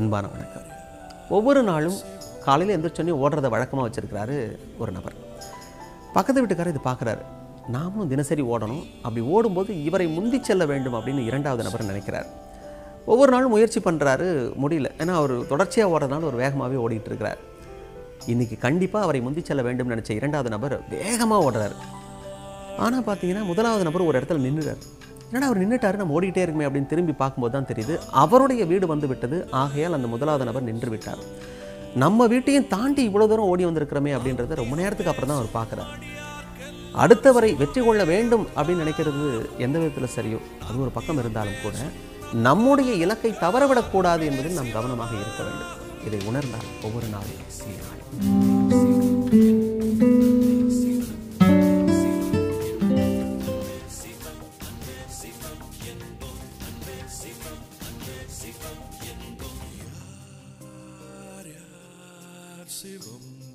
அன்பான வணக்கம் ஒவ்வொரு நாளும் காலையில் எந்திரிச்சோன்னே ஓடுறத வழக்கமாக வச்சிருக்கிறாரு ஒரு நபர் பக்கத்து வீட்டுக்காரர் இது பார்க்குறாரு நாமளும் தினசரி ஓடணும் அப்படி ஓடும்போது இவரை முந்தி செல்ல வேண்டும் அப்படின்னு இரண்டாவது நபர் நினைக்கிறார் ஒவ்வொரு நாளும் முயற்சி பண்ணுறாரு முடியல ஏன்னா அவர் தொடர்ச்சியாக ஓடுறதுனால ஒரு வேகமாகவே ஓடிட்டு இருக்கிறார் இன்னைக்கு கண்டிப்பாக அவரை முந்தி செல்ல வேண்டும் நினச்ச இரண்டாவது நபர் வேகமாக ஓடுறாரு ஆனால் பார்த்தீங்கன்னா முதலாவது நபர் ஒரு இடத்துல நின்றுறாரு என்னடா அவர் நின்றுட்டாரு நம்ம ஓடிட்டே இருக்குமே அப்படின்னு திரும்பி பார்க்கும்போது தான் தெரியுது அவருடைய வீடு வந்து விட்டது ஆகையால் அந்த முதலாவது நபர் நின்று விட்டார் நம்ம வீட்டையும் தாண்டி இவ்வளோ தூரம் ஓடி வந்திருக்கிறோமே அப்படின்றத ரொம்ப நேரத்துக்கு அப்புறம் தான் அவர் பார்க்குறாரு அடுத்தவரை வெற்றி கொள்ள வேண்டும் அப்படின்னு நினைக்கிறது எந்த விதத்தில் சரியோ அது ஒரு பக்கம் இருந்தாலும் கூட நம்முடைய இலக்கை தவறவிடக்கூடாது என்பதில் நாம் கவனமாக இருக்க வேண்டும் இதை உணர்ந்தால் ஒவ்வொரு நாளும் சீராகும் சிவம்